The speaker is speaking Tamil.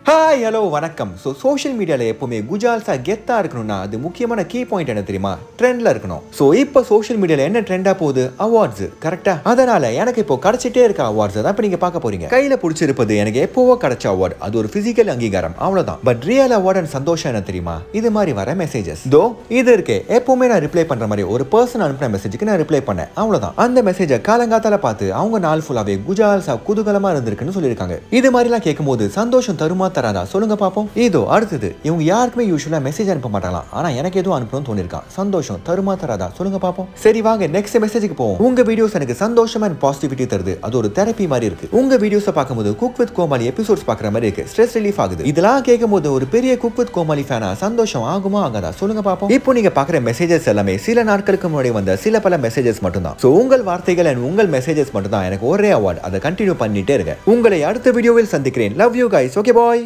ஹாய் ஹலோ வணக்கம் ஸோ சோஷியல் மீடியாவில் எப்பவுமே குஜால்ஸா கெத்தாக இருக்கணும்னா அது முக்கியமான கீ பாயிண்ட் என்ன தெரியுமா ட்ரெண்டில் இருக்கணும் ஸோ இப்போ சோஷியல் மீடியாவில் என்ன ட்ரெண்டாக போகுது அவார்ட்ஸ் கரெக்டாக அதனால எனக்கு இப்போ கிடைச்சிட்டே இருக்க அவார்ட்ஸ் தான் இப்போ நீங்கள் பார்க்க போறீங்க கையில் பிடிச்சிருப்பது எனக்கு எப்போவோ கிடைச்ச அவார்டு அது ஒரு ஃபிசிக்கல் அங்கீகாரம் அவ்வளோதான் பட் ரியல் அவார்ட் அண்ட் சந்தோஷம் என்ன தெரியுமா இது மாதிரி வர மெசேஜஸ் தோ இது இருக்கே எப்பவுமே நான் ரிப்ளை பண்ணுற மாதிரி ஒரு பர்சன் அனுப்பின மெசேஜுக்கு நான் ரிப்ளை பண்ணேன் அவ்வளோதான் அந்த மெசேஜை காலங்காத்தால பார்த்து அவங்க நாள் ஃபுல்லாகவே குஜால்ஸா குதூகலமாக இருந்திருக்குன்னு சொல்லியிருக்காங்க இது மாதிரிலாம் கேட்கும்போது சந்தோஷம் தருமா தராதா சொல்லுங்க பாப்போம் இதோ அடுத்தது இவங்க யாருக்குமே யூஸ்வலா மெசேஜ் அனுப்ப மாட்டாங்களாம் ஆனா எனக்கு எதுவும் அனுப்பணும்னு தோணிருக்கான் சந்தோஷம் தருமா தராதா சொல்லுங்க பாப்போம் சரி வாங்க நெக்ஸ்ட் மெசேஜுக்கு போவோம் உங்க வீடியோஸ் எனக்கு சந்தோஷம் அண்ட் பாசிட்டிவிட்டி தருது அது ஒரு தெரப்பி மாதிரி இருக்கு உங்க வீடியோஸை பார்க்கும்போது குக் வித் கோமாளி எபிசோட்ஸ் பார்க்குற மாதிரி இருக்கு ஸ்ட்ரெஸ் ரிலீஃப் ஆகுது இதெல்லாம் கேட்கும்போது ஒரு பெரிய குக் வித் கோமாளி ஃபேனா சந்தோஷம் ஆகுமா ஆகாதா சொல்லுங்க பாப்போம் இப்போ நீங்க பார்க்குற மெசேஜஸ் எல்லாமே சில நாட்களுக்கு முன்னாடி வந்த சில பல மெசேஜஸ் மட்டும்தான் ஸோ உங்கள் வார்த்தைகள் அண்ட் உங்கள் மெசேஜஸ் மட்டும்தான் எனக்கு ஒரே அவார்ட் அதை கண்டினியூ பண்ணிட்டே இருங்க உங்களை அடுத்த வீடியோவில் சந்திக்கிறேன் love you guys okay bye